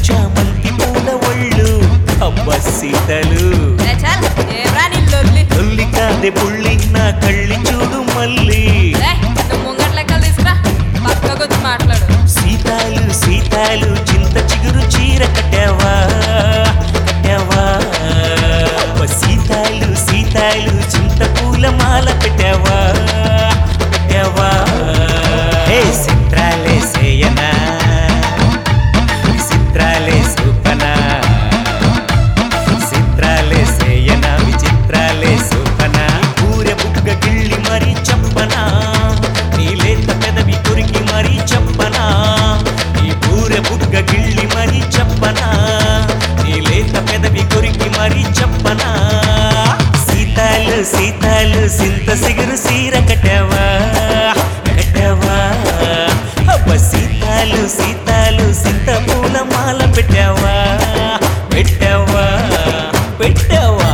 చామంతి పూల ఒళ్ళు అబ్బ సీతలు ఏ చల్ ఏమ్రా నీ లొల్లి తొల్లి కాదే పుళ్ళి నా కళ్ళి చూడు మళ్ళీ ఏ నువ్వు ముంగట్ లెక్కలు తీసుకురా పక్కకు వచ్చి మాట్లాడు సీతాలు సీతాలు చింత చిగురు చీర కట్టావా కట్టావా అబ్బ సీతాలు సీతాలు చింత పూల మాల పెట్టావా పెట్టావా హే చిత్రాలే సేయనా చిత్రాలే సూపనా చిత్రాలే సేయన విచిత్రాలే సూపన ఊరె బుగ్గ గిళ్ళి మరీ చెప్పనా నీలేత పెదవి కొరికి మరీ చెప్పనా ఈ ఊరె బుగ్గ గిళ్ళి మరీ చెప్పనా నీలేత పెదవి కొరికి మరీ చెప్పనా సీతాలు సీతాలు సింత సిగురు సీర కట్టావా కట్టావా అబ్బ సీతాలు సీతాలు సింత పూల మాల పెట్టావా పెట్టావా పెట్టావా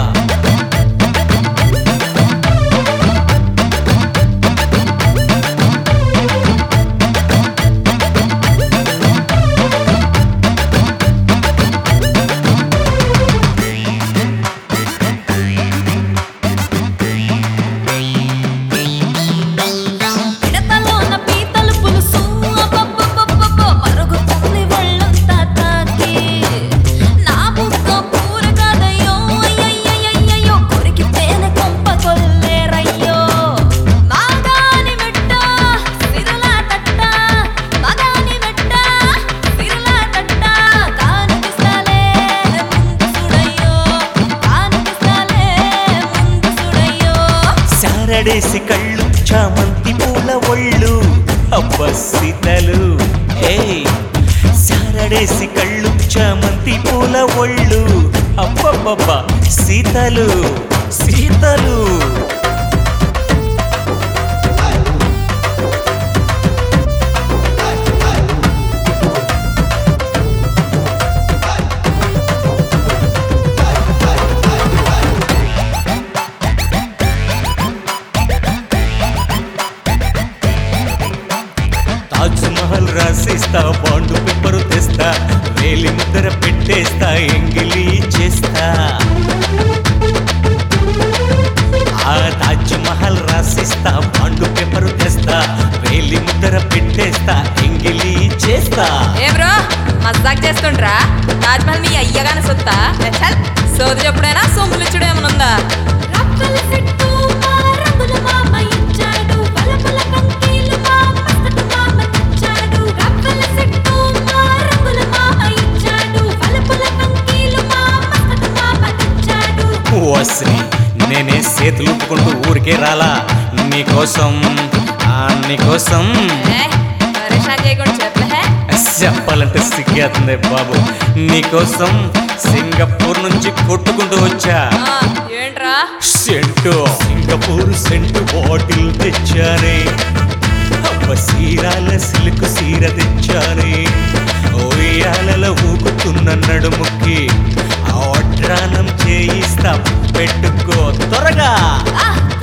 పిడతలోన పీతలు పులుసు అబ్బబ్బబ్బబ్బబ్బో, మరుగుతుంది ఒళ్ళంతా తాకి. నా బుగ్గ పూర కాదయ్యో, అయ్యయ్యయ్యయ్యో, కొరికి తేనె కొంప కొల్లేరయ్యో. మాగాని మెట్ట, సిరుల తట్ట, మగాని మెట్ట, సిరుల తట్ట, కానిపిస్తాలే ముందు సుడయ్యో, కానిపిస్తాలే ముందు సుడయ్యో. సారడేసి కళ్ళు చామంతి పూల ఒళ్ళు అబ్బ సీతలు ఏ సారడేసి కళ్ళు చామంతి పూల ఒళ్ళు అబ్బబ్బబ్బ సీతలు సీతలు తాజ్ మహల్ రాసిస్తా బాండు పేపరు తెస్తా వేలి ముద్ర పెట్టేస్తా ఎంగిలి చేస్తా ఆ తాజ్ మహల్ రాసిస్తా బాండు పేపరు తెస్తా వేలి ముద్ర పెట్టేస్తా ఎంగిలి చేస్తా ఏ బ్రో మజాక్ చేస్తుండ్రా తాజ్మహల్ మీ అయ్యగానే సొత్తా ఏ చల్ సోది చెప్పుడైనా సొమ్ములు ఇచ్చుడు ఏమనుందా వస్ని నేనే చేతులు ఊపుకుంటూ ఊరికే రాలా నీకోసం ఆ నీకోసం పరేషాన్ చేయకుండా చెప్పలే చెప్పాలంటే సిగ్గేస్తుంది బాబు నీకోసం సింగపూర్ నుంచి కొట్టుకుంటూ వచ్చా ఆ, ఏంట్రా సెంటు సింగపూర్ సెంటు బాటిల్ తెచ్చారే అబ్బ సీరాల సిల్క్ సీర తెచ్చారే ఓయాలలో ఊగుతున్న నడుముకి ఆ వడ్రానం చేయిస్తా పెట్టుకో త్వరగా ఆ,